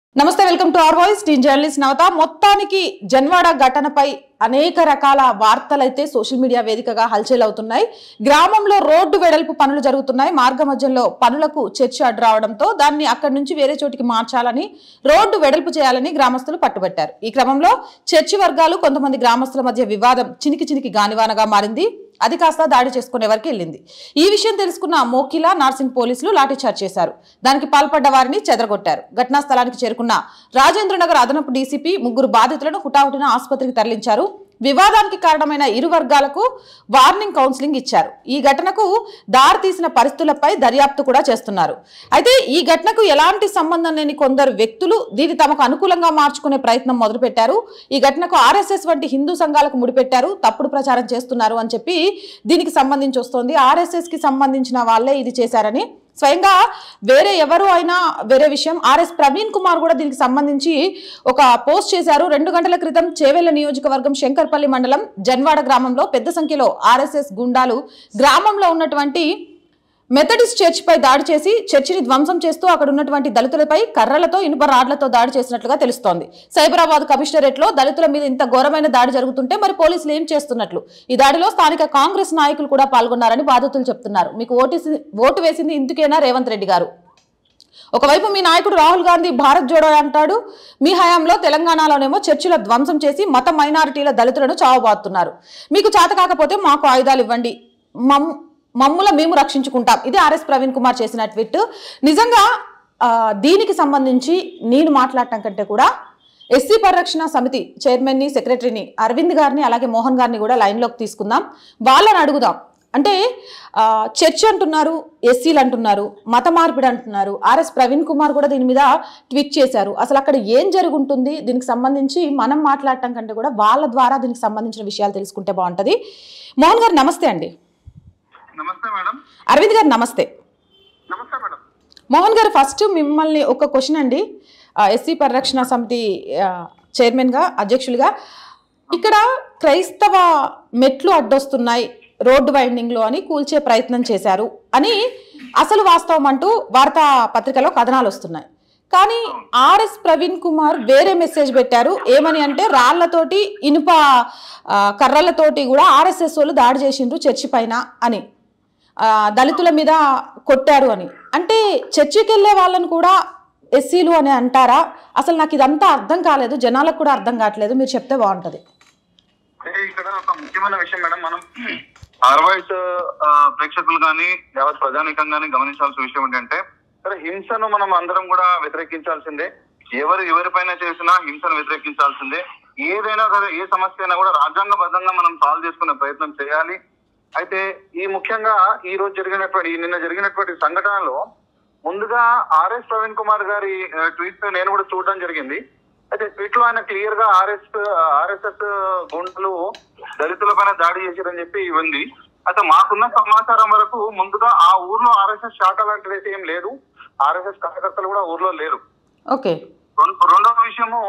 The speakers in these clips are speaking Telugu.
నమస్తే welcome to our voice teen journalist Navata మొత్తానికి జన్వాడ ఘటనపై అనేక రకాల వార్తలైతే సోషల్ మీడియా వేదికగా హల్చల్ అవుతున్నాయి గ్రామంలో రోడ్డు వెడల్పు పనులు జరుగుతున్నాయి మార్గ మధ్యంలో పనులకు చర్చ అడ్డు రావడంతో దాన్ని అక్కడి నుంచి వేరే చోటికి మార్చాలని రోడ్డు వెడల్పు చేయాలని గ్రామస్తులు పట్టుబట్టారు ఈ క్రమంలో చర్చి వర్గాలు కొంతమంది గ్రామస్తుల మధ్య వివాదం చినికి చినికి గానివానగా మారింది అది కాస్త దాడి చేసుకునే వరకు వెళ్ళింది ఈ విషయం తెలుసుకున్న మోకిలా నార్సింగ్ పోలీసులు లాఠీచార్జ్ చేశారు దానికి పాల్పడ్డ వారిని చెదరగొట్టారు ఘటనా స్థలానికి చేరుకున్న రాజేంద్రనగర్ అదనపు డీసీపీ ముగ్గురు బాధితులను హుటాహుటిన ఆసుపత్రికి తరలించారు వివాదానికి కారణమైన ఇరు వర్గాలకు వార్నింగ్ కౌన్సిలింగ్ ఇచ్చారు ఈ ఘటనకు దారితీసిన పరిస్థితులపై దర్యాప్తు కూడా చేస్తున్నారు అయితే ఈ ఘటనకు ఎలాంటి సంబంధం లేని కొందరు వ్యక్తులు దీన్ని తమకు అనుకూలంగా మార్చుకునే ప్రయత్నం మొదలుపెట్టారు ఈ ఘటనకు ఆర్ఎస్ఎస్ వంటి హిందూ సంఘాలకు ముడిపెట్టారు తప్పుడు ప్రచారం చేస్తున్నారు అని చెప్పి దీనికి సంబంధించి వస్తోంది ఆర్ఎస్ఎస్ కి సంబంధించిన వాళ్ళే ఇది చేశారని స్వయంగా వేరే ఎవరు అయినా వేరే విషయం ఆర్ఎస్ ప్రవీణ్ కుమార్ కూడా దీనికి సంబంధించి ఒక పోస్ట్ చేశారు రెండు గంటల క్రితం చేవెళ్ల నియోజకవర్గం శంకర్పల్లి మండలం జన్వాడ గ్రామంలో పెద్ద సంఖ్యలో ఆర్ఎస్ఎస్ గుండాలు గ్రామంలో ఉన్నటువంటి మెథడిస్ట్ చర్చ్ పై దాడి చేసి చర్చిని ధ్వంసం చేస్తూ అక్కడ ఉన్నటువంటి దళితులపై కర్రలతో ఇనుప రాడ్లతో దాడి చేసినట్లుగా తెలుస్తోంది సైబరాబాద్ కమిషనరేట్ లో దళితుల మీద ఇంత ఘోరమైన దాడి జరుగుతుంటే మరి పోలీసులు ఏం చేస్తున్నట్లు ఈ దాడిలో స్థానిక కాంగ్రెస్ నాయకులు కూడా పాల్గొన్నారని బాధితులు చెప్తున్నారు మీకు ఓటేసి ఓటు వేసింది ఇందుకేనా రేవంత్ రెడ్డి గారు ఒకవైపు మీ నాయకుడు రాహుల్ గాంధీ భారత్ జోడో అంటాడు మీ హయాంలో తెలంగాణలోనేమో చర్చిల ధ్వంసం చేసి మత మైనారిటీల దళితులను చావబాతున్నారు మీకు చేత కాకపోతే మాకు ఆయుధాలు ఇవ్వండి మమ్ మమ్ముల మేము రక్షించుకుంటాం ఇది ఆర్ఎస్ ప్రవీణ్ కుమార్ చేసిన ట్వీట్ నిజంగా ఆ, దీనికి సంబంధించి నేను మాట్లాడటం కంటే కూడా ఎస్సీ పరిరక్షణ సమితి చైర్మన్ని సెక్రటరీని అరవింద్ గారిని అలాగే మోహన్ గారిని కూడా లైన్లోకి తీసుకుందాం వాళ్ళని అడుగుదాం అంటే ఆ, చర్చ్ అంటున్నారు ఎస్సీలు అంటున్నారు మత మార్పిడి అంటున్నారు ఆర్ఎస్ ప్రవీణ్ కుమార్ కూడా దీని మీద ట్వీట్ చేశారు అసలు అక్కడ ఏం జరుగుంటుంది దీనికి సంబంధించి మనం మాట్లాడటం కంటే కూడా వాళ్ళ ద్వారా దీనికి సంబంధించిన విషయాలు తెలుసుకుంటే బాగుంటుంది మోహన్ గారు నమస్తే అండి నమస్తే మేడం అరవింద్ గారు నమస్తే నమస్తే మేడం మోహన్ గారు ఫస్ట్ మిమ్మల్ని ఒక క్వశ్చన్ అండి ఎస్సీ పరిరక్షణ సమితి ఆ, చైర్మన్గా అధ్యక్షులుగా ఇక్కడ క్రైస్తవ మెట్లు అడ్డొస్తున్నాయి రోడ్డు వైండింగ్లో అని కూల్చే ప్రయత్నం చేశారు అని అసలు వాస్తవం అంటూ వార్తా పత్రికలో కథనాలు వస్తున్నాయి కానీ ఆర్ఎస్ ప్రవీణ్ కుమార్ వేరే మెసేజ్ పెట్టారు ఏమని అంటే రాళ్లతోటి ఇనుప ఆ, కర్రలతోటి కూడా ఆర్ఎస్ఎస్ వాళ్ళు దాడి చేసిండ్రు చర్చి పైన అని ఆ, దళితుల మీద కొట్టారు అని అంటే చర్చికి వెళ్ళే వాళ్ళని కూడా ఎస్సీలు అని అంటారా అసలు నాకు ఇదంతా అర్థం కాలేదు జనాలకు కూడా అర్థం కావట్లేదు మీరు చెప్తే బాగుంటుంది అంటే ఇక్కడ ఒక ముఖ్యమైన విషయం మేడం మనం ఆర్వైస్ ప్రేక్షకులు కానీ యావత్ ప్రజానికం కానీ గమనించాల్సిన విషయం ఏంటంటే సరే హింసను మనం అందరం కూడా వ్యతిరేకించాల్సిందే ఎవరు ఎవరిపైన చేసినా హింసను వ్యతిరేకించాల్సిందే ఏదైనా సరే ఏ సమస్య అయినా కూడా రాజ్యాంగబద్ధంగా మనం సాల్వ్ చేసుకునే ప్రయత్నం చేయాలి అయితే ఈ ముఖ్యంగా ఈ రోజు జరిగినటువంటి ఈ నిన్న జరిగినటువంటి సంఘటనలో ముందుగా ఆర్ఎస్ ప్రవీణ్ కుమార్ గారి ఆ, ట్వీట్ నేను కూడా చూడడం జరిగింది అయితే ట్వీట్ లో ఆయన క్లియర్ గా ఆర్ఎస్ ఆర్ఎస్ఎస్ గుండెలు దళితుల పైన దాడి చేశారని చెప్పి ఉంది అయితే మాకున్న సమాచారం వరకు ముందుగా ఆ ఊర్లో ఆర్ఎస్ఎస్ శాఖ లాంటిది అయితే ఏం లేదు ఆర్ఎస్ఎస్ కార్యకర్తలు కూడా ఊర్లో లేరు ఓకే రెం- రెండవ విషయము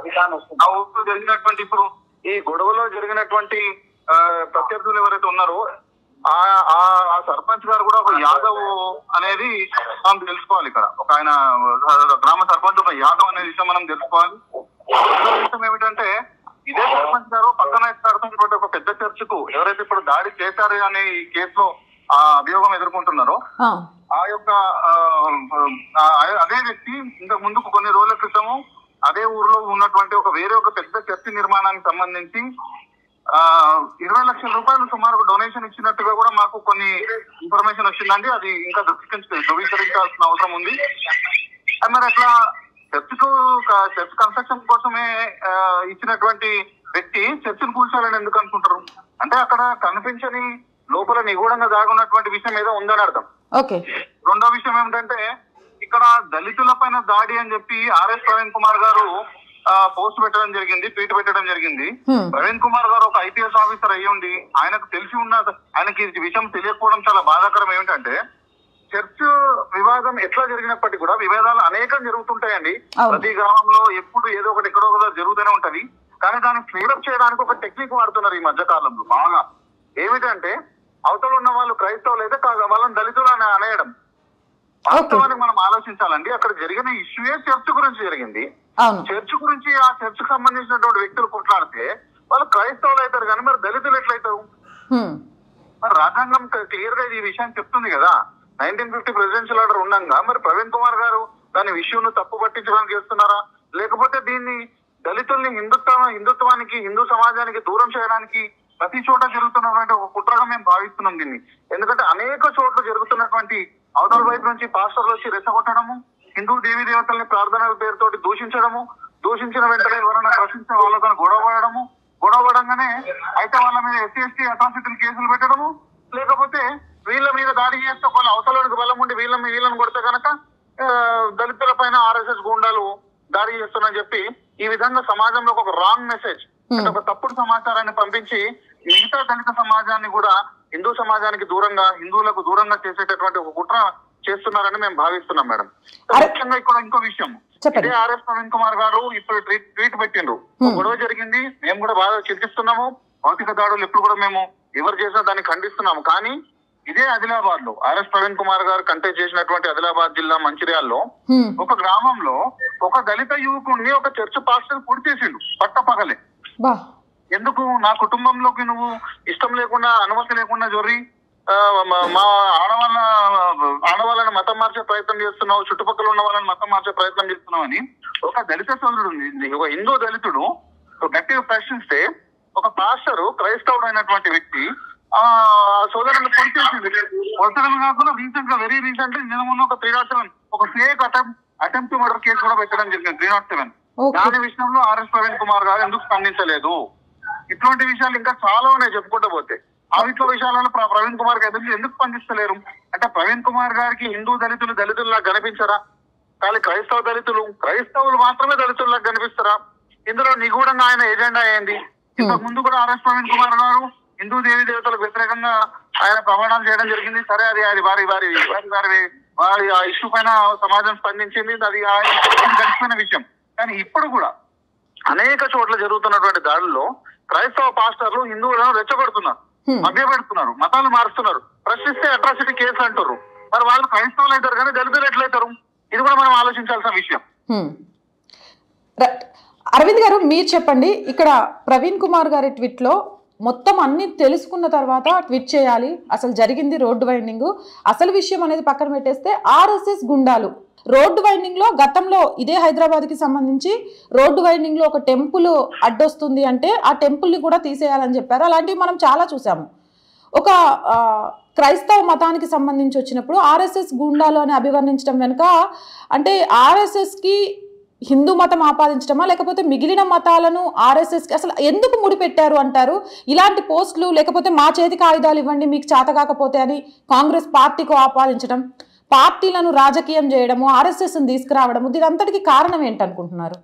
ఆ ఊర్లో జరిగినటువంటి ఇప్పుడు ఈ గొడవలో జరిగినటువంటి ఆ, ప్రత్యర్థులు ఎవరైతే ఉన్నారో ఆ ఆ ఆ సర్పంచ్ గారు కూడా ఒక యాదవ్ అనేది మనం తెలుసుకోవాలి ఇక్కడ ఒక ఆయన ఆ, గ్రామ సర్పంచ్ ఒక యాదవ్ అనే విషయం మనం తెలుసుకోవాలి రెండవ విషయం ఏమిటంటే ఇదే సర్పంచ్ గారు పక్కన ఎత్తాడుతున్నటువంటి ఒక పెద్ద చర్చకు ఎవరైతే ఇప్పుడు దాడి చేశారు అనే ఈ కేసులో ఆ అభియోగం ఎదుర్కొంటున్నారో ఆ, ఆ యొక్క ఆ, ఆ, అదే వ్యక్తి ఇంతకు ముందుకు కొన్ని రోజుల క్రితము అదే ఊర్లో ఉన్నటువంటి ఒక వేరే ఒక పెద్ద చర్చి నిర్మాణానికి సంబంధించి ఆ ఇరవై లక్షల రూపాయలు సుమారు డొనేషన్ ఇచ్చినట్టుగా కూడా మాకు కొన్ని ఇన్ఫర్మేషన్ వచ్చిందండి అది ఇంకా ధృవీకరించ ధృవీకరించాల్సిన అవసరం ఉంది అది మరి అట్లా చర్చ్కు చర్చ్ కన్స్ట్రక్షన్ కోసమే ఆ, ఇచ్చినటువంటి వ్యక్తి చర్చిని కూల్చాలని ఎందుకు అనుకుంటారు అంటే అక్కడ కనిపించని లోపల నిగూఢంగా దాగున్నటువంటి విషయం ఏదో ఉందని అర్థం ఓకే రెండో విషయం ఏమిటంటే ఇక్కడ దళితుల పైన దాడి అని చెప్పి ఆర్ఎస్ ప్రవీణ్ కుమార్ గారు ఆ, పోస్ట్ పెట్టడం జరిగింది ట్వీట్ పెట్టడం జరిగింది హ్మ్, ప్రవీణ్ కుమార్ గారు ఒక ఐపీఎస్ ఆఫీసర్ అయ్యి ఉండి ఆయనకు తెలిసి ఉన్న ఆయనకి ఈ విషయం తెలియకపోవడం చాలా బాధాకరం ఏమిటంటే చర్చ్ వివాదం ఎట్లా జరిగినప్పటికీ కూడా వివాదాలు అనేకం జరుగుతుంటాయండి అవును. ప్రతి గ్రామంలో ఎప్పుడు ఏదో ఒకటి ఎక్కడో ఒకదో జరుగుతూనే ఉంటది కానీ దాన్ని క్లియర్ చేయడానికి ఒక టెక్నిక్ వాడుతున్నారు ఈ మధ్య కాలంలో బాగా ఏమిటంటే అవతల ఉన్న వాళ్ళు క్రైస్తవులు అయితే కా- వాళ్ళని దళితులు అని అనేయడం వాస్తవానికి మనం ఆలోచించాలండి అక్కడ జరిగిన ఇష్యూయే చర్చ్ గురించి జరిగింది అవును చర్చ్ గురించి ఆ చర్చ్ కు సంబంధించినటువంటి వ్యక్తులు కొట్లాడితే వాళ్ళు క్రైస్తవులు అవుతారు కానీ మరి దళితులు ఎట్లయితారు హ్మ్. మరి రాజ్యాంగం క్లియర్ గా ఈ విషయాన్ని చెప్తుంది కదా నైన్టీన్ ఫిఫ్టీ ప్రెసిడెన్షియల్ ఆర్డర్ ఉండగా మరి ప్రవీణ్ కుమార్ గారు దాని విషయం తప్పు పట్టించడానికి చేస్తున్నారా లేకపోతే దీన్ని దళితుల్ని హిందుత్వ హిందుత్వానికి హిందూ సమాజానికి దూరం చేయడానికి ప్రతి చోట జరుగుతున్నటువంటి ఒక కుట్రగా మేము భావిస్తున్నాం దీన్ని ఎందుకంటే అనేక చోట్ల జరుగుతున్నటువంటి అవతల వైపు నుంచి పాస్టర్లు వచ్చి రెచ్చగొట్టడము హిందూ దేవీ దేవతల్ని ప్రార్థనల పేరుతోటి దూషించడము దూషించిన వెంటనే ఎవరైనా ప్రశ్నించే వాళ్ళతో గొడవ పడడము గొడవ పడంగానే అయితే వాళ్ళ మీద ఎస్సీ ఎస్టీ అట్రాసిటీలు కేసులు పెట్టడము లేకపోతే వీళ్ళ మీద దాడి చేస్తే వాళ్ళ అవతలకి బలం ఉండి వీళ్ళ మీద వీళ్ళని కొడితే కనుక ఆ, దళితుల పైన ఆర్ఎస్ఎస్ గుండాలు దాడి చేస్తున్నారని చెప్పి ఈ విధంగా సమాజంలో ఒక రాంగ్ మెసేజ్ అంటే ఒక తప్పుడు సమాచారాన్ని పంపించి మిగతా దళిత సమాజాన్ని కూడా హిందూ సమాజానికి దూరంగా హిందువులకు దూరంగా చేసేటటువంటి ఒక కుట్ర చేస్తున్నారని మేము భావిస్తున్నాం మేడం అరే- ముఖ్యంగా ఇక్కడ ఇంకో విషయం చెప్పండి. ఇదే ఆర్ఎస్ ప్రవీణ్ కుమార్ గారు ఇప్పుడు ట్వీట్ ట్వీట్ పెట్టిండ్రు ఒక Hmm. గొడవ జరిగింది మేము కూడా బాగా చింతిస్తున్నాము భౌతిక దాడులు ఎప్పుడు కూడా మేము ఎవరు చేసినా దాన్ని ఖండిస్తున్నాము కానీ ఇదే ఆదిలాబాద్ లో ఆర్ఎస్ ప్రవీణ్ కుమార్ గారు కంటెస్ట్ చేసినటువంటి ఆదిలాబాద్ జిల్లా మంచిర్యాల్లో హ్మ్. ఒక గ్రామంలో ఒక దళిత యువకుడిని ఒక చర్చ్ పాస్టర్ పొడి చేసిండు పట్టపగలే బా ఎందుకు నా కుటుంబంలోకి నువ్వు ఇష్టం లేకుండా అనుమతి లేకుండా జొర్రి ఆ, మా- మా ఆడవాళ్ళ ఆడవాళ్ళని మతం మార్చే ప్రయత్నం చేస్తున్నావు చుట్టుపక్కల ఉన్న వాళ్ళని మతం మార్చే ప్రయత్నం చేస్తున్నావు అని ఒక దళిత సోదరుడు ఉంది. ఒక హిందూ దళితుడు ఒక గట్టిగా ప్రశ్నిస్తే ఒక పాస్టర్ క్రైస్తవుడు అయినటువంటి వ్యక్తి ఆ సోదరుని పొడిచేసింది పొడచడం కాకుండా రీసెంట్ గా వెరీ రీసెంట్ నిన్న మొన్న ఒక త్రీ నాట్ సెవెన్ ఒక fake attempt attempt murder case కూడా పెట్టడం జరిగింది త్రీ నాట్ సెవెన్ ఓకే దాని విషయంలో ఆర్ఎస్ ప్రవీణ్ కుమార్ గారు ఎందుకు స్పందించలేదు ఇటువంటి విషయాలు ఇంకా చాలా ఉన్నాయి చెప్పుకుంటూ పోతే ఆ ఇట్ల విషయాలలో ప్ర- ప్రవీణ్ కుమార్ గారు ఎందుకు ఎందుకు స్పందిస్తలేరు అంటే ప్రవీణ్ కుమార్ గారికి హిందూ దళితులు దళితుల్లా కనిపించరా కానీ క్రైస్తవ దళితులు క్రైస్తవులు మాత్రమే దళితుల్లా కనిపిస్తారా ఇందులో నిగూఢంగా ఆయన ఎజెండా ఏంది ఇంతకు ముందు కూడా ఆర్ఎస్ ప్రవీణ్ కుమార్ గారు హిందూ దేవి దేవతలకు వ్యతిరేకంగా ఆయన ప్రమాణాలు చేయడం జరిగింది సరే అది అది వారి వారి వారి వారి వారి ఆ ఇష్యూ పైన సమాజం స్పందించింది అది ఆయన గడిచిపోయిన విషయం కానీ ఇప్పుడు కూడా అనేక చోట్ల జరుగుతున్నటువంటి దాడుల్లో క్రైస్తవ పాస్టర్లు హిందువులను రెచ్చగొడుతున్నారు హ్మ్. మభ్యపెడుతున్నారు మతాలు మారుస్తున్నారు ప్రశ్నిస్తే అట్రాసిటీ కేసు అంటారు మరి వాళ్ళు క్రైస్తవులు అవుతారు కానీ దళితులు ఎట్లయితారు ఇది కూడా మనం ఆలోచించాల్సిన విషయం హ్మ్. రైట్ అరవింద్ గారు మీరు చెప్పండి ఇక్కడ ప్రవీణ్ కుమార్ గారి ట్వీట్లో మొత్తం అన్ని తెలుసుకున్న తర్వాత ట్వీట్ చేయాలి అసలు జరిగింది రోడ్డు వైండింగ్ అసలు విషయం అనేది పక్కన పెట్టేస్తే ఆర్ఎస్ఎస్ గుండాలు రోడ్డు వైండింగ్ లో గతంలో ఇదే హైదరాబాద్ కి సంబంధించి రోడ్డు వైండింగ్ లో ఒక టెంపుల్ అడ్డొస్తుంది అంటే ఆ టెంపుల్ ని కూడా తీసేయాలని చెప్పారు అలాంటివి మనం చాలా చూసాము ఒక ఆ, క్రైస్తవ మతానికి సంబంధించి వచ్చినప్పుడు ఆర్ఎస్ఎస్ గుండాలు అని అభివర్ణించడం వెనుక అంటే ఆర్ఎస్ఎస్కి హిందూ మతం ఆపాదించడమా లేకపోతే మిగిలిన మతాలను ఆర్ఎస్ఎస్కి అసలు ఎందుకు ముడిపెట్టారు అంటారు ఇలాంటి పోస్టులు లేకపోతే మా చేతికి ఆయుధాలు ఇవ్వండి మీకు చేత కాకపోతే అని కాంగ్రెస్ పార్టీకి ఆపాదించడం పార్టీలను రాజకీయం చేయడము ఆర్ఎస్ఎస్ని తీసుకురావడము దీనంతటికి కారణం ఏంటనుకుంటున్నారు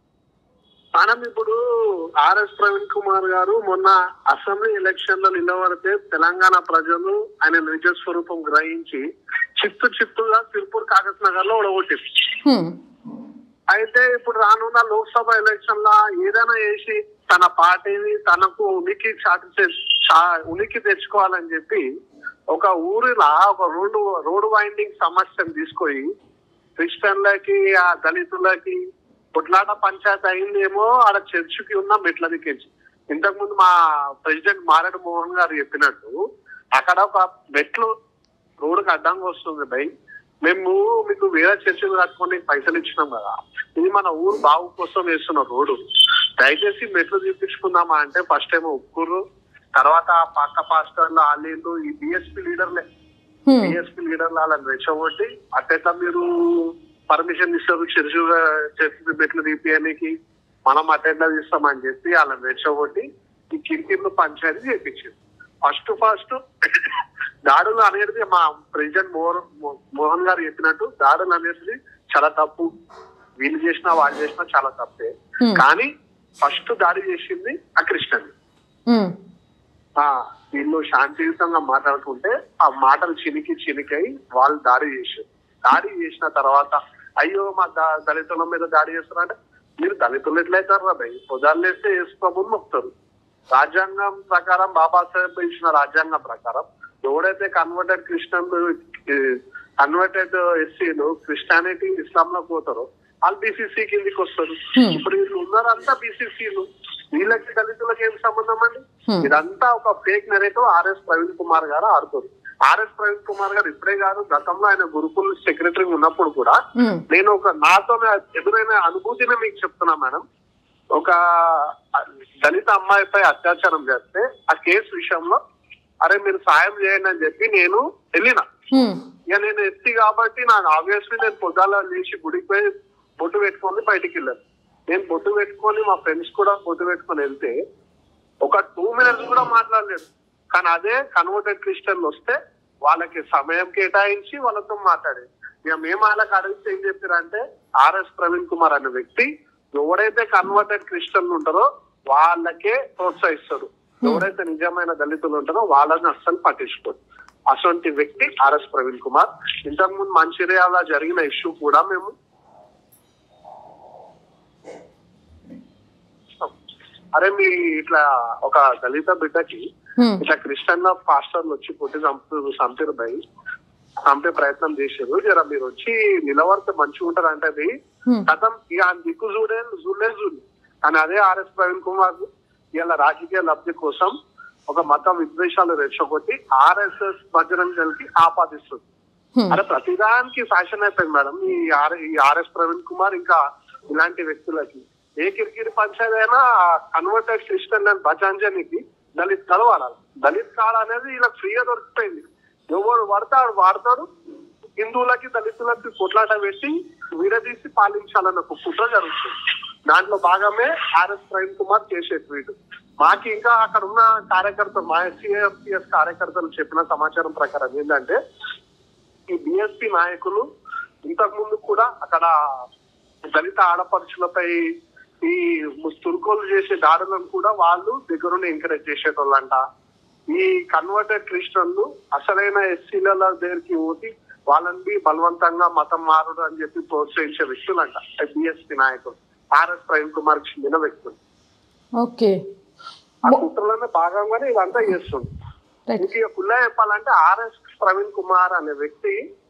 మనం ఇప్పుడు ఆర్ఎస్ ప్రవీణ్ కుమార్ గారు మొన్న అసెంబ్లీ ఎలక్షన్ లో నిలబడితే తెలంగాణ ప్రజలు ఆయన నిజ స్వరూపం గ్రహించి చిత్తు చిత్తుగా తిరుపూర్ కాకత్ నగర్ లో ఓడగొట్టింది హ్మ్. అయితే ఇప్పుడు రానున్న లోక్సభ ఎలక్షన్ లా ఏదైనా చేసి తన పార్టీని తనకు ఉనికి చాటి చే- చా- ఉనికి తెచ్చుకోవాలని చెప్పి ఒక ఊరిలా ఒక రోడ్డు రోడ్డు వైండింగ్ సమస్యను తీసుకొని క్రిస్టియన్లకి ఆ దళితులకి కొట్లాట పంచాయతీ అయిందేమో ఆడ చర్చికి ఉన్న మెట్ల దిక్కించి ఇంతకు ముందు మా ప్రెసిడెంట్ మారెడ్డి మోహన్ గారు చెప్పినట్టు అక్కడ ఒక మెట్లు రోడ్డుకి అడ్డంగా వస్తుంది భయ్ మేము మీకు వేరే చర్చలు కట్టుకొని పైసలు ఇచ్చినాం కదా ఇది మన ఊరు బాగు కోసం వేస్తున్న రోడ్డు దయచేసి మెట్లు తీపించుకుందామా అంటే ఫస్ట్ ఏమో ఉక్కురు తర్వాత ఆ పక్క పాస్టర్లు వాళ్ళు ఈ బిఎస్పీ లీడర్లే హ్మ్. బిఎస్పీ లీడర్లు వాళ్ళని రెచ్చగొట్టి అట్టెట్లా మీరు పర్మిషన్ ఇస్తారు చర్చి చర్చి మెట్లు తీపియడానికి మనం అటెండా ఇస్తామని చెప్పి వాళ్ళని రెచ్చగొట్టి ఈ కిరికిర్లు పంచాయతీ చేపించింది ఫస్ట్ ఫస్ట్ దాడులు అనేది మా ప్రెసిడెంట్ మోహన్ మో- మోహన్ గారు చెప్పినట్టు దాడులు అనేది చాలా తప్పు వీళ్ళు చేసినా వాళ్ళు చేసినా చాలా తప్పే హ్మ్. కానీ ఫస్ట్ దాడి చేసింది ఆ క్రిస్టియన్ హ్మ్. ఆ వీళ్ళు శాంతియుతంగా మాట్లాడుకుంటే ఆ మాటలు చినికి చినికై వాళ్ళు దాడి చేశారు దాడి చేసిన తర్వాత అయ్యో మా ద- దళితుల మీద దాడి చేస్తున్నారంటే మీరు దళితులు ఎట్లయితారు రా భయ్ పొదాలు వేస్తే వేసుకోమని మొక్తారు రాజ్యాంగం ప్రకారం బాబాసాహెబ్ ఇచ్చిన రాజ్యాంగం ప్రకారం ఎవడైతే కన్వర్టెడ్ క్రిస్టియన్ కన్వర్టెడ్ ఎస్సీలు క్రిస్టియానిటీ ఇస్లాం లో పోతారు వాళ్ళు బీసీసీ కిందికి వస్తారు Hmm. ఇప్పుడు వీళ్ళు ఉన్నారంతా బీసీసీలు వీళ్ళకి దళితులకు ఏం సంబంధం అండి Hmm. ఇదంతా ఒక fake narrative RS Praveen Kumar garu ఆడుతారు ఆర్ఎస్ ప్రవీణ్ కుమార్ గారు ఇప్పుడే కాదు గతంలో ఆయన గురుకుల సెక్రటరీ ఉన్నప్పుడు కూడా ఉమ్, నేను ఒక నాతో ఎదురైన అనుభూతిని మీకు చెప్తున్నా మేడం ఒక దళిత అమ్మాయిపై అత్యాచారం చేస్తే ఆ కేసు విషయంలో అరే మీరు సాయం చేయండి అని చెప్పి నేను వెళ్ళిన ఉమ్, ఇక నేను ఎత్తి కాబట్టి నాకు ఆబ్వియస్లీ నేను పొద్దాల లేచి గుడికి పోయి బొట్టు పెట్టుకొని బయటికి వెళ్ళాను నేను బొట్టు పెట్టుకొని మా ఫ్రెండ్స్ కూడా బొట్టు పెట్టుకొని వెళ్తే ఒక టూ మినిట్స్ కూడా మాట్లాడలేదు కానీ అదే కన్వర్టెడ్ క్రిస్టియన్లు వస్తే వాళ్ళకి సమయం కేటాయించి వాళ్ళతో మాట్లాడేది ఇక మేము వాళ్ళకి అడిగితే ఏం చెప్పారంటే ఆర్ఎస్ ప్రవీణ్ కుమార్ అనే వ్యక్తి ఎవరైతే కన్వర్టెడ్ క్రిస్టియన్లు ఉంటారో వాళ్ళకే ప్రోత్సహిస్తారు ఎవరైతే నిజమైన దళితులు ఉంటారో వాళ్ళని అస్సలు పట్టించుకోరు అటువంటి వ్యక్తి ఆర్ఎస్ ప్రవీణ్ కుమార్ ఇంతకుముందు మంచిర్యాల జరిగిన ఇష్యూ కూడా మేము అరే మీ ఇట్లా ఒక దళిత బిడ్డకి ఉమ్, ఇట్లా క్రిస్టియన్ పాస్టర్లు వచ్చి కొట్టి చంపు చంపారు భయ్ చంపే ప్రయత్నం చేశారు జర మీరు వచ్చి నిలబడితే మంచిగా ఉంటారు అంటే అది ఉమ్, గతం ఇక ఆయన దిక్కు చూడే చూడలే చూడు కానీ అదే ఆర్ఎస్ ప్రవీణ్ కుమార్ ఇలా రాజకీయ లబ్ధి కోసం ఒక మత విద్వేషాలు రెచ్చగొట్టి ఆర్ఎస్ఎస్ బజరంగ్ దళకి ఆపాదిస్తుంది ఉమ్, అరే ప్రతిదానికి ఫ్యాషన్ అయిపోయింది మేడం ఈ ఆర్ ఈ ఆర్ఎస్ ప్రవీణ్ కుమార్ ఇంకా ఇలాంటి వ్యక్తులకి ఏ కిరికిరి పంచాయతీ అయినా కన్వర్టెడ్ క్రిస్టియన్ అని భజాంజనికి దళిత్ కల వాడాలి దళిత్ కాడ అనేది ఇలా ఫ్రీగా దొరికిపోయింది ఎవరు పడతాడు వాడతాడు హిందువులకి దళితులకి కొట్లాట పెట్టి విడదీసి పాలించాలన్న ఒక కుట్ర జరుగుతుంది దాంట్లో భాగమే ఆర్ఎస్ ప్రవీణ్ కుమార్ చేసే ట్వీట్ మాకు ఇంకా అక్కడ ఉన్న కార్యకర్తలు మా ఎస్సీఎఫ్సిఎస్ కార్యకర్తలు చెప్పిన సమాచారం ప్రకారం ఏంటంటే ఈ బిఎస్పీ నాయకులు ఇంతకు ముందు కూడా అక్కడ దళిత ఆడపడుచులపై ఈ తుర్కోలు చేసే దాడులను కూడా వాళ్ళు దగ్గరుండి ఎంకరేజ్ చేసేటోళ్ళంట ఈ కన్వర్టెడ్ క్రిస్టియన్లు అసలైన ఎస్సీల దగ్గరికి పోతి వాళ్ళని బలవంతంగా మతం మారుడు అని చెప్పి ప్రోత్సహించే వ్యక్తులంట బిఎస్పీ నాయకులు ఆర్ఎస్ ప్రవీణ్ కుమార్ కి చెందిన వ్యక్తులు ఓకే ఆ కుట్రలోనే భాగంగానే ఇదంతా చేస్తుంది రైట్ ఇంక ఇక కుల్లా చెప్పాలంటే ఆర్ఎస్ ప్రవీణ్ కుమార్ అనే వ్యక్తి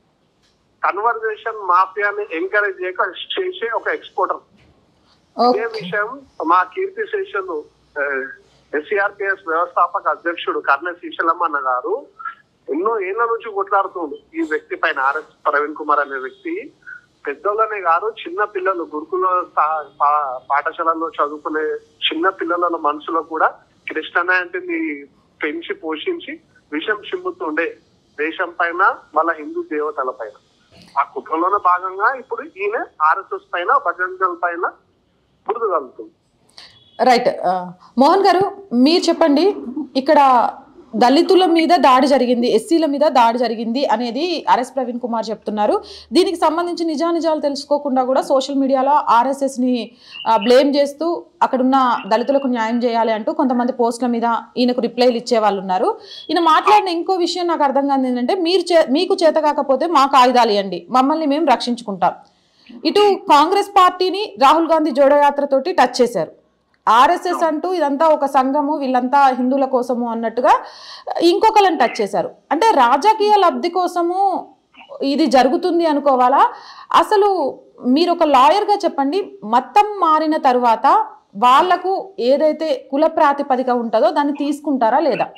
కన్వర్జేషన్ మాఫియాని ఎంకరేజ్ చేయక చేసే ఒక ఎక్స్పోర్టర్ ఇదే ఓకే విషయం మా కీర్తి శేషులు ఎస్సీఆర్పిఎస్ వ్యవస్థాపక అధ్యక్షుడు కర్ణ శీశలమన్న గారు ఎన్నో ఏళ్ల నుంచి కొట్లాడుతుండు ఈ వ్యక్తి పైన ఆర్ఎస్ ప్రవీణ్ కుమార్ అనే వ్యక్తి పెద్దోళ్ళనే కాదు చిన్న పిల్లలు గురుకుల పా- పా- పాఠశాలలో చదువుకునే చిన్న పిల్లల మనసులో కూడా క్రిస్టియానిటీని పెంచి పోషించి విషం చిమ్ముతుండే దేశం పైన వాళ్ళ హిందూ దేవతల పైన ఆ కుట్రలోనే భాగంగా ఇప్పుడు ఈయన ఆర్ఎస్ఎస్ పైన భజంగల్ పైన బురద కలుగుతుంది రైట్ ఆ, మోహన్ గారు మీరు చెప్పండి ఇక్కడ దళితుల మీద దాడి జరిగింది ఎస్సీల మీద దాడి జరిగింది అనేది ఆర్ఎస్ ప్రవీణ్ కుమార్ చెప్తున్నారు దీనికి సంబంధించి నిజానిజాలు తెలుసుకోకుండా కూడా సోషల్ మీడియాలో ఆర్ఎస్ఎస్ని బ్లేమ్ చేస్తూ అక్కడున్న దళితులకు న్యాయం చేయాలి అంటూ కొంతమంది పోస్టుల మీద ఈయనకు రిప్లైలు ఇచ్చే వాళ్ళు ఉన్నారు ఈయన మాట్లాడిన ఇంకో విషయం నాకు అర్థం కాదు ఏంటంటే మీరు చే మీకు చేత కాకపోతే మాకు ఆయుధాలు ఇవ్వండి మమ్మల్ని మేము రక్షించుకుంటాం ఇటు కాంగ్రెస్ పార్టీని రాహుల్ గాంధీ జోడో యాత్రతోటి టచ్ చేశారు ఆర్ఎస్ఎస్ అంటూ ఇదంతా ఒక సంఘము వీళ్ళంతా హిందువుల కోసము అన్నట్టుగా ఇంకొకళ్ళని టచ్ చేశారు అంటే రాజకీయ లబ్ధి కోసము ఇది జరుగుతుంది అనుకోవాలా అసలు మీరు ఒక లాయర్గా చెప్పండి మతం మారిన తరువాత వాళ్లకు ఏదైతే కుల ప్రాతిపదిక ఉంటుందో దాన్ని తీసుకుంటారా లేదా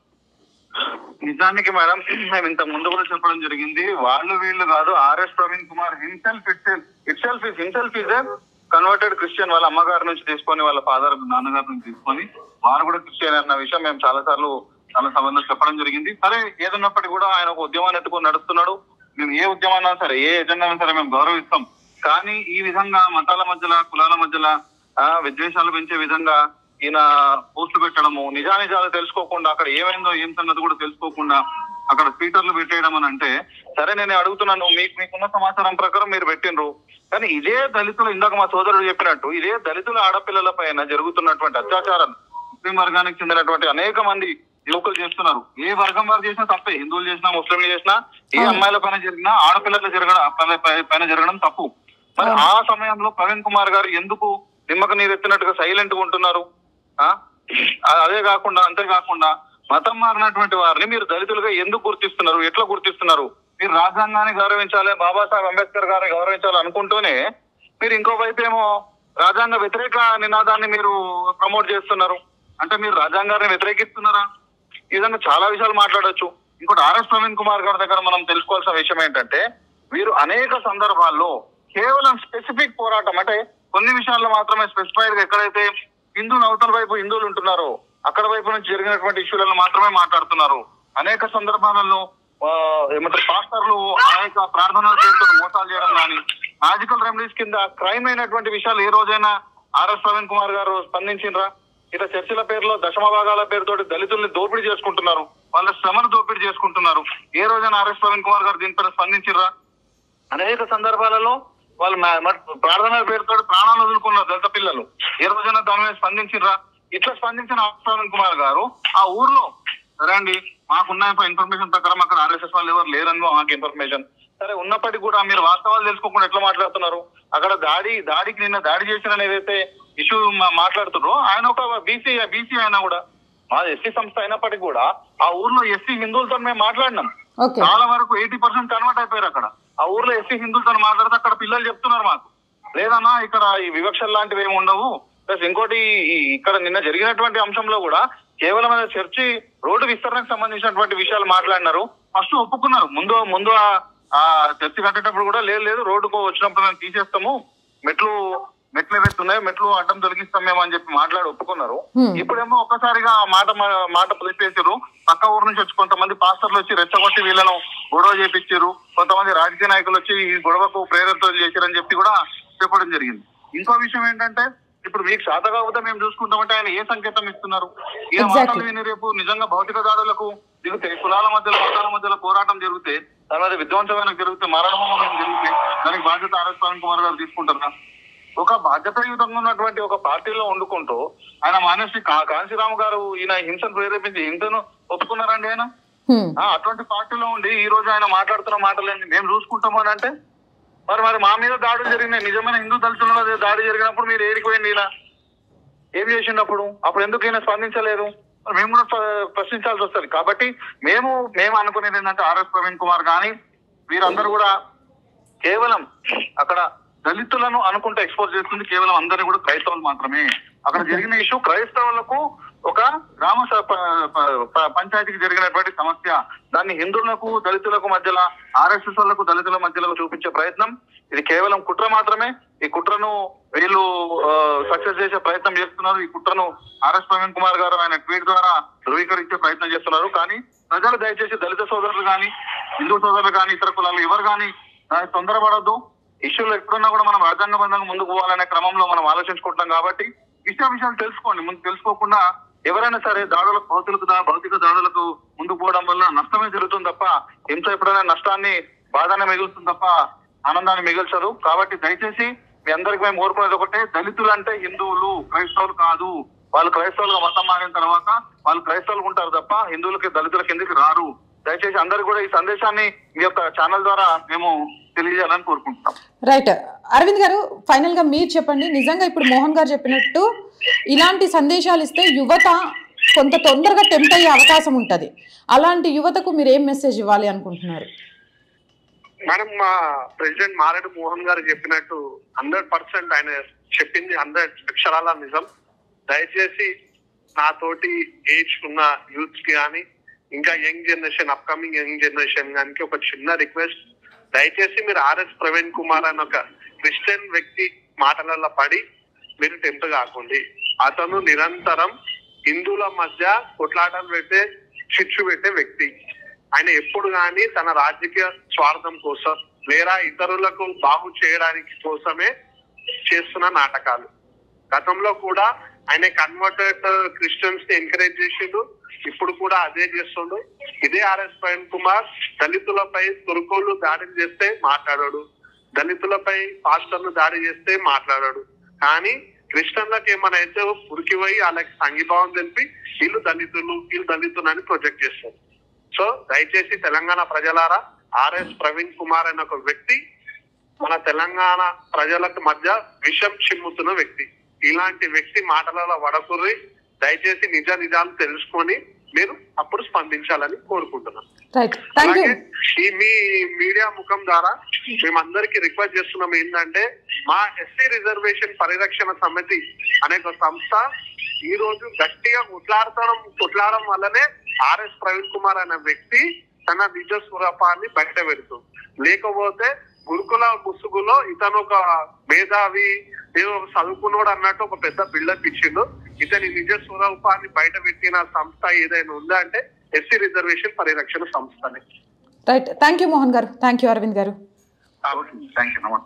నిజానికి మేడం మేము ఇంత ముందు కూడా చెప్పడం జరిగింది వాళ్ళు వీళ్ళు కాదు RS Praveen Kumar himself it self is himself is converted Christian వాళ్ళ అమ్మగారి నుంచి తీసుకొని వాళ్ళ ఫాదర్ నాన్నగారి నుంచి తీసుకొని వారు కూడా క్రిస్టియన్ అన్న విషయం మేము చాలా సార్లు చాలా సభలో చెప్పడం జరిగింది సరే ఏదున్నప్పటికీ కూడా ఆయన ఒక ఉద్యమాన్ని ఎత్తుకొని నడుస్తున్నాడు మేము ఏ ఉద్యమాన్నా సరే ఏ ఎజెండా సరే మేము గౌరవిస్తాం కానీ ఈ విధంగా మతాల మధ్యలో కులాల మధ్యలో ఆ, విద్వేషాలు పెంచే విధంగా ఈయన పోస్టులు పెట్టడము నిజానిజాలు తెలుసుకోకుండా అక్కడ ఏమైందో ఏం సంగతి కూడా తెలుసుకోకుండా అక్కడ ట్విట్టర్లు పెట్టేయడం అని అంటే సరే నేను అడుగుతున్నాను మీకు మీకున్న సమాచారం ప్రకారం మీరు పెట్టిండ్రు కానీ ఇదే దళితులు ఇందాక మా సోదరుడు చెప్పినట్టు ఇదే దళితుల ఆడపిల్లల పైన జరుగుతున్నటువంటి అత్యాచారాలు ముస్లిం వర్గానికి చెందినటువంటి అనేక మంది యువకులు చేస్తున్నారు ఏ వర్గం వారు చేసినా తప్పే హిందువులు చేసినా ముస్లింలు చేసినా ఏ అమ్మాయిల పైన జరిగినా ఆడపిల్లల జరగడం పైన- పైన జరగడం తప్పు మరి ఆ సమయంలో ప్రవీణ్ కుమార్ గారు ఎందుకు నిమ్మక నీరు ఎత్తినట్టుగా సైలెంట్ గా ఉంటున్నారు ఆ? అదే కాకుండా అంతేకాకుండా మతం మారినటువంటి వారిని మీరు దళితులుగా ఎందుకు గుర్తిస్తున్నారు ఎట్లా గుర్తిస్తున్నారు మీరు రాజ్యాంగాన్ని గౌరవించాలి బాబాసాహెబ్ అంబేద్కర్ గారిని గౌరవించాలి అనుకుంటూనే మీరు ఇంకో వైపు ఏమో రాజ్యాంగ వ్యతిరేక నినాదాన్ని మీరు ప్రమోట్ చేస్తున్నారు అంటే మీరు రాజ్యాంగాన్ని వ్యతిరేకిస్తున్నారా ఈ విధంగా చాలా విషయాలు మాట్లాడొచ్చు ఇంకోటి ఆర్ఎస్ ప్రవీణ్ కుమార్ గారి దగ్గర మనం తెలుసుకోవాల్సిన విషయం ఏంటంటే వీరు అనేక సందర్భాల్లో కేవలం స్పెసిఫిక్ పోరాటం అంటే కొన్ని విషయాల్లో మాత్రమే స్పెసిఫైడ్ గా ఎక్కడైతే హిందువులు అవతల వైపు హిందువులు ఉంటున్నారో అక్కడ వైపు నుంచి జరిగినటువంటి ఇష్యూలను మాత్రమే మాట్లాడుతున్నారు అనేక సందర్భాలలో ఆ, ఏమంటారు పాస్టర్లు అనేక ప్రార్థనల పేరుతో మోసాలు చేయడం కానీ మ్యాజికల్ రెమెడీస్ కింద క్రైమ్ అయినటువంటి విషయాలు ఏ రోజైనా ఆర్ఎస్ ప్రవీణ్ కుమార్ గారు స్పందించిండ్రా ఇట్లా చర్చిల పేరులో దశమ భాగాల పేరుతోటి దళితుల్ని దోపిడీ చేసుకుంటున్నారు వాళ్ళ శ్రమను దోపిడీ చేసుకుంటున్నారు ఏ రోజైనా ఆర్ఎస్ ప్రవీణ్ కుమార్ గారు దీనిపైన స్పందించిర్రా అనేక సందర్భాలలో వాళ్ళు మా- మా- ప్రార్థనల పేరుతో ప్రాణాలు వదులుకున్నారు దళిత పిల్లలు ఏ రోజైనా దాని మీద స్పందించిర్రా ఇట్లా స్పందించిన ఆర్ఎస్ ప్రవీణ్ కుమార్ గారు ఆ ఊర్లో సరే అండి మాకున్న ఇన్ఫర్మేషన్ ప్రకారం అక్కడ ఆర్ఎస్ఎస్ వాళ్ళు ఎవరు లేరని మాకు ఇన్ఫర్మేషన్ సరే ఉన్నప్పటికీ కూడా మీరు వాస్తవాలు తెలుసుకోకుండా ఎట్లా మాట్లాడుతున్నారు అక్కడ దాడి దాడికి నిన్న దాడి చేసిన ఏదైతే ఇష్యూ మాట్లాడుతున్నారో ఆయన ఒక బీసీ బీసీ అయినా కూడా మా ఎస్సీ సంస్థ అయినప్పటికీ కూడా ఆ ఊర్లో ఎస్సీ హిందువులతో మేము మాట్లాడినాం ఓకే చాలా వరకు ఎయిటీ పర్సెంట్ కన్వర్ట్ అయిపోయారు అక్కడ ఆ ఊర్లో ఎస్సీ హిందువులతో మాట్లాడితే అక్కడ పిల్లలు చెప్తున్నారు మాకు లేదన్నా ఇక్కడ ఈ వివక్షలు లాంటివి ఏమి ఉండవు ప్లస్ ఇంకోటి ఈ- ఇక్కడ నిన్న జరిగినటువంటి అంశంలో కూడా కేవలం అదే చర్చి రోడ్డు విస్తరణకు సంబంధించినటువంటి విషయాలు మాట్లాడినారు ఫస్ట్ ఒప్పుకున్నారు ముందు ముందు ఆ- ఆ చర్చి కట్టేటప్పుడు కూడా లేదు లేదు రోడ్డుకు వచ్చినప్పుడు మేము తీసేస్తాము మెట్లు మెట్లు ఏవైతున్నాయో మెట్లు అడ్డం తొలగిస్తాం మేము అని చెప్పి మాట్లాడి ఒప్పుకున్నారు Hmm. ఇప్పుడేమో ఒక్కసారిగా మాట మా- మాట పిలిపేసారు పక్క ఊరు నుంచి వచ్చి కొంతమంది పాస్టర్లు వచ్చి రెచ్చగొట్టి వీళ్ళను గొడవ చేపించారు కొంతమంది రాజకీయ నాయకులు వచ్చి ఈ గొడవకు ప్రేరణతో చేశారని చెప్పి కూడా చెప్పడం జరిగింది ఇంకో విషయం ఏంటంటే ఇప్పుడు మీకు శాత కాకపోతే మేము చూసుకుంటామంటే ఆయన ఏ సంకేతం ఇస్తున్నారు ఈ Exactly. మాటలు విని రేపు నిజంగా భౌతిక దాడులకు దిగితే కులాల మధ్యలో మతాల మధ్యలో పోరాటం జరిగితే తర్వాత విధ్వంసమైన జరిగితే మరణహోమం జరిగితే దానికి బాధ్యత ఆర్ఎస్ ప్రవీణ్ కుమార్ గారు తీసుకుంటారా ఒక బాధ్యతాయుతంగా ఉన్నటువంటి ఒక పార్టీలో వండుకుంటూ ఆయన మానేసి కా- కాంశీరామ్ గారు ఈయన హింసను ప్రేరేపించి హింసను ఒప్పుకున్నారండి ఆయన హ్మ్. ఆ, అటువంటి పార్టీలో ఉండి ఈ రోజు ఆయన మాట్లాడుతున్న మాటలేండి మేము చూసుకుంటాము అని అంటే మరి మరి మా మీద దాడులు జరిగినాయి నిజమైన హిందూ దళితుల మీద దాడి జరిగినప్పుడు మీరు ఏరిపోయింది ఈయన ఏం చేసిండప్పుడు అప్పుడు ఎందుకు ఈయన స్పందించలేదు మరి మేము కూడా ప్ర- ప్రశ్నించాల్సి వస్తుంది కాబట్టి మేము మేము అనుకునేది ఏంటంటే ఆర్ఎస్ ప్రవీణ్ కుమార్ కానీ వీరందరూ కూడా కేవలం అక్కడ దళితులను అనుకుంటే ఎక్స్పోజ్ చేస్తుంది కేవలం అందరినీ కూడా క్రైస్తవులు మాత్రమే అక్కడ జరిగిన ఇష్యూ క్రైస్తవులకు ఒక గ్రామ స- ప- ప- ప- పంచాయతీకి జరిగినటువంటి సమస్య దాన్ని హిందువులకు దళితులకు మధ్యలో ఆర్ఎస్ఎస్ లకు దళితుల మధ్యలో చూపించే ప్రయత్నం ఇది కేవలం కుట్ర మాత్రమే ఈ కుట్రను వీళ్ళు సక్సెస్ చేసే ప్రయత్నం చేస్తున్నారు ఈ కుట్రను ఆర్ఎస్ ప్రవీణ్ కుమార్ గారు ఆయన ట్వీట్ ద్వారా ధృవీకరించే ప్రయత్నం చేస్తున్నారు కానీ ప్రజలు దయచేసి దళిత సోదరులు కానీ హిందూ సోదరులు కానీ ఇతర కులాలు ఎవరు కానీ దానికి తొందరపడద్దు ఇష్యూలో ఎప్పుడున్నా కూడా మనం రాజ్యాంగబద్ధంగా ముందుకు పోవాలనే క్రమంలో మనం ఆలోచించుకుంటాం కాబట్టి విషయ విషయాలు తెలుసుకోండి ముందు తెలుసుకోకుండా ఎవరైనా సరే దాడులకు భౌతిక దా- భౌతిక దాడులకు ముందుకు పోవడం వల్ల నష్టమే జరుగుతుంది తప్ప హింస ఎప్పుడైనా నష్టాన్ని బాధనే మిగులుతుంది తప్ప ఆనందాన్ని మిగల్చదు కాబట్టి దయచేసి మీ అందరికి మేము కోరుకునేది ఒకటే దళితులు అంటే హిందువులు క్రైస్తవులు కాదు వాళ్ళు క్రైస్తవులుగా మతం మారిన తర్వాత వాళ్ళు క్రైస్తవులు ఉంటారు తప్ప హిందువులకి దళితుల కిందకి రారు దయచేసి అందరు కూడా ఈ సందేశాన్ని మీ యొక్క ఛానల్ ద్వారా మేము తెలియజేయాలని కోరుకుంటున్నాం రైట్ అరవింద్ గారు ఫైనల్ గా మీరు చెప్పండి నిజంగా ఇప్పుడు మోహన్ గారు చెప్పినట్టు ఇలాంటి సందేశాలు ఇస్తే యువత కొంత తొందరగా టెంప్ట్ అయ్యే అవకాశం ఉంటది అలాంటి యువతకు మీరు ఏం మెసేజ్ ఇవ్వాలి అనుకుంటున్నారు మేడం మా ప్రెసిడెంట్ మారెడ్డి మోహన్ గారు చెప్పినట్టు హండ్రెడ్ పర్సెంట్ ఆయన చెప్పింది హండ్రెడ్ అక్షరాల నిజం దయచేసి నాతోటి ఏజ్ ఉన్న యూత్ కి కానీ ఇంకా young generation upcoming young generation గానికి ఒక చిన్న రిక్వెస్ట్ దయచేసి మీరు ఆర్ఎస్ ప్రవీణ్ కుమార్ అని ఒక క్రిస్టియన్ వ్యక్తి మాటలలో పడి మీరు టెంప్ కాకండి అతను నిరంతరం హిందువుల మధ్య కొట్లాటలు పెట్టే చిచ్చు పెట్టే వ్యక్తి ఆయన ఎప్పుడు కానీ తన రాజకీయ స్వార్థం కోసం లేదా ఇతరులకు బాగు చేయడానికి కోసమే చేస్తున్న నాటకాలు గతంలో కూడా ఆయన కన్వర్టెడ్ క్రిస్టియన్స్ ని ఎంకరేజ్ చేసిండు ఇప్పుడు కూడా అదే చేస్తుండు ఇదే ఆర్ఎస్ ప్రవీణ్ కుమార్ దళితులపై తురుకోళ్ళు దాడులు చేస్తే మాట్లాడాడు దళితులపై పాస్టర్లు దాడి చేస్తే మాట్లాడాడు కానీ క్రిస్టియన్లకు ఏమైనా అయితే ఉరికిపోయి వాళ్ళకి సంఘీభావం తెలిపి వీళ్ళు దళితులు వీళ్ళు దళితులు అని ప్రొజెక్ట్ చేస్తారు సో దయచేసి తెలంగాణ ప్రజలారా ఆర్ఎస్ ప్రవీణ్ కుమార్ అనే ఒక వ్యక్తి మన తెలంగాణ ప్రజలకు మధ్య విషం చిమ్ముతున్న వ్యక్తి ఇలాంటి వ్యక్తి మాటలలో వడకుర్రి దయచేసి నిజ నిజాలు తెలుసుకొని మీరు అప్పుడు స్పందించాలని కోరుకుంటున్నాను రైట్ థ్యాంక్ యూ అలాగే ఈ మీ మీడియా ముఖం ద్వారా మేమందరికి రిక్వెస్ట్ చేస్తున్నాం ఏంటంటే మా ఎస్సీ రిజర్వేషన్ పరిరక్షణ సమితి అనే ఒక సంస్థ ఈ రోజు గట్టిగా కొట్లాడటం కొట్లాడడం వల్లనే ఆర్ఎస్ ప్రవీణ్ కుమార్ అనే వ్యక్తి తన నిజ స్వరూపాన్ని బయట పెడుతుంది లేకపోతే గురుకుల ముసుగులో ఇతను ఒక మేధావి ఏదో ఒక చదువుకున్నోడు అన్నట్టు ఒక పెద్ద బిల్డప్ ఇచ్చిండు ఇతని నిజ స్వరూపాన్ని బయట పెట్టిన సంస్థ ఏదైనా ఉందా అంటే ఎస్సీ రిజర్వేషన్ పరిరక్షణ సంస్థనే right thank you Mohan garu thank you Arvind గారు థ్యాంక్ యూ నమస్తే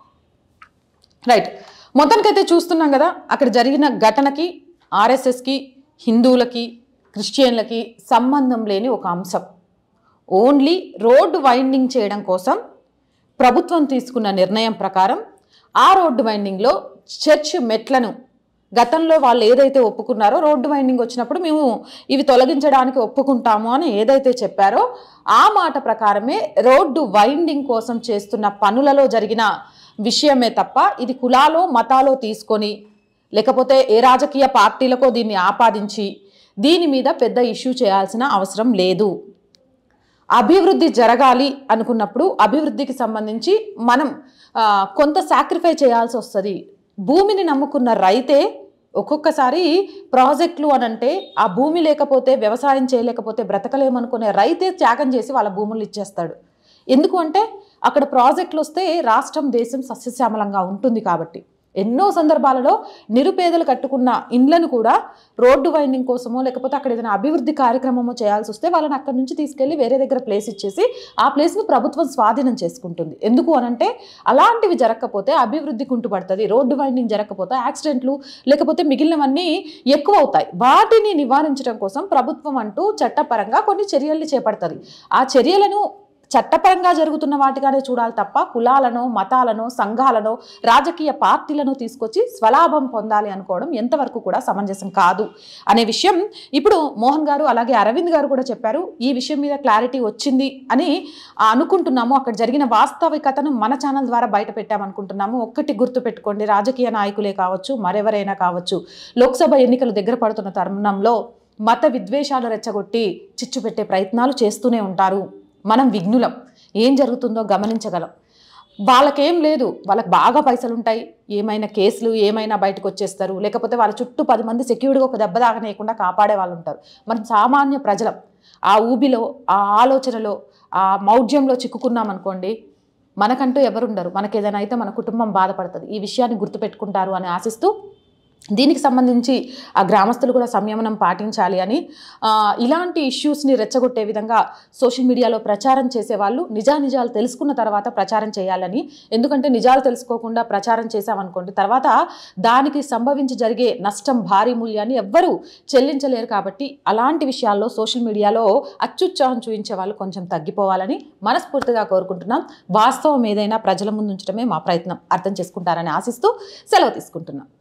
రైట్ మొత్తానికైతే చూస్తున్నాం కదా అక్కడ జరిగిన ఘటనకి ఆర్ఎస్ఎస్కి హిందువులకి క్రిస్టియన్లకి సంబంధం లేని ఒక అంశం ఓన్లీ రోడ్డు వైండింగ్ చేయడం కోసం ప్రభుత్వం తీసుకున్న నిర్ణయం ప్రకారం ఆ రోడ్డు వైండింగ్లో చర్చ్ మెట్లను గతంలో వాళ్ళు ఏదైతే ఒప్పుకున్నారో రోడ్డు వైండింగ్ వచ్చినప్పుడు మేము ఇవి తొలగించడానికి ఒప్పుకుంటాము అని ఏదైతే చెప్పారో ఆ మాట ప్రకారమే రోడ్డు వైండింగ్ కోసం చేస్తున్న పనులలో జరిగిన విషయమే తప్ప ఇది కులాలో మతాలో తీసుకొని లేకపోతే ఏ రాజకీయ పార్టీలకో దీన్ని ఆపాదించి దీని మీద పెద్ద ఇష్యూ చేయాల్సిన అవసరం లేదు అభివృద్ధి జరగాలి అనుకున్నప్పుడు అభివృద్ధికి సంబంధించి మనం ఆ, కొంత సాక్రిఫై చేయాల్సి వస్తుంది భూమిని నమ్ముకున్న రైతే ఒక్కొక్కసారి ప్రాజెక్టులు అని అంటే ఆ భూమి లేకపోతే వ్యవసాయం చేయలేకపోతే బ్రతకలేమనుకునే రైతే త్యాగం చేసి వాళ్ళ భూములు ఇచ్చేస్తాడు ఎందుకు అంటే అక్కడ ప్రాజెక్టులు వస్తే రాష్ట్రం దేశం సస్యశ్యామలంగా ఉంటుంది కాబట్టి ఎన్నో సందర్భాలలో నిరుపేదలు కట్టుకున్న ఇండ్లను కూడా రోడ్డు వైండింగ్ కోసమో లేకపోతే అక్కడ ఏదైనా అభివృద్ధి కార్యక్రమమో చేయాల్సి వస్తే వాళ్ళని అక్కడి నుంచి తీసుకెళ్లి వేరే దగ్గర ప్లేస్ ఇచ్చేసి ఆ ప్లేస్ని ప్రభుత్వం స్వాధీనం చేసుకుంటుంది ఎందుకు అనంటే అలాంటివి జరగకపోతే అభివృద్ధి కుంటుపడుతుంది రోడ్డు వైండింగ్ జరగకపోతే యాక్సిడెంట్లు లేకపోతే మిగిలినవన్నీ ఎక్కువ అవుతాయి వాటిని నివారించడం కోసం ప్రభుత్వం అంటూ చట్టపరంగా కొన్ని చర్యల్ని చేపడుతుంది ఆ చర్యలను చట్టపరంగా జరుగుతున్న వాటిగానే చూడాలి తప్ప కులాలను మతాలను సంఘాలను రాజకీయ పార్టీలను తీసుకొచ్చి స్వలాభం పొందాలి అనుకోవడం ఎంతవరకు కూడా సమంజసం కాదు అనే విషయం ఇప్పుడు మోహన్ గారు అలాగే అరవింద్ గారు కూడా చెప్పారు ఈ విషయం మీద క్లారిటీ వచ్చింది అని ఆ, అనుకుంటున్నాము అక్కడ జరిగిన వాస్తవికతను మన ఛానల్ ద్వారా బయట పెట్టామనుకుంటున్నాము ఒక్కటి గుర్తు పెట్టుకోండి రాజకీయ నాయకులే కావచ్చు మరెవరైనా కావచ్చు లోక్సభ ఎన్నికలు దగ్గర పడుతున్న తరుణంలో మత విద్వేషాలు రెచ్చగొట్టి చిచ్చు పెట్టే ప్రయత్నాలు చేస్తూనే ఉంటారు మనం విఘ్నులం ఏం జరుగుతుందో గమనించగలం వాళ్ళకేం లేదు వాళ్ళకి బాగా పైసలు ఉంటాయి ఏమైనా కేసులు ఏమైనా బయటకు వచ్చేస్తారు లేకపోతే వాళ్ళ చుట్టూ పది మంది సెక్యూర్డ్గా ఒక దెబ్బ దాగనేయకుండా కాపాడే వాళ్ళు ఉంటారు మనం సామాన్య ప్రజలం ఆ ఊబిలో ఆ ఆలోచనలో ఆ మౌఢ్యంలో చిక్కుకున్నాం అనుకోండి మనకంటూ ఎవరుండరు మనకి ఏదైనా అయితే మన కుటుంబం బాధపడుతుంది ఈ విషయాన్ని గుర్తుపెట్టుకుంటారు అని ఆశిస్తూ దీనికి సంబంధించి ఆ గ్రామస్తులు కూడా సంయమనం పాటించాలి అని ఆ, ఇలాంటి ఇష్యూస్ని రెచ్చగొట్టే విధంగా సోషల్ మీడియాలో ప్రచారం చేసేవాళ్ళు నిజానిజాలు తెలుసుకున్న తర్వాత ప్రచారం చేయాలని ఎందుకంటే నిజాలు తెలుసుకోకుండా ప్రచారం చేశామనుకోండి తర్వాత దానికి సంభవించి జరిగే నష్టం భారీ మూల్యాన్ని ఎవ్వరూ చెల్లించలేరు కాబట్టి అలాంటి విషయాల్లో సోషల్ మీడియాలో అత్యుత్సాహం చూపించే వాళ్ళు కొంచెం తగ్గిపోవాలని మనస్ఫూర్తిగా కోరుకుంటున్నాం వాస్తవం ఏదైనా ప్రజల ముందు ఉంచడమే మా ప్రయత్నం అర్థం చేసుకుంటారని ఆశిస్తూ సెలవు తీసుకుంటున్నాం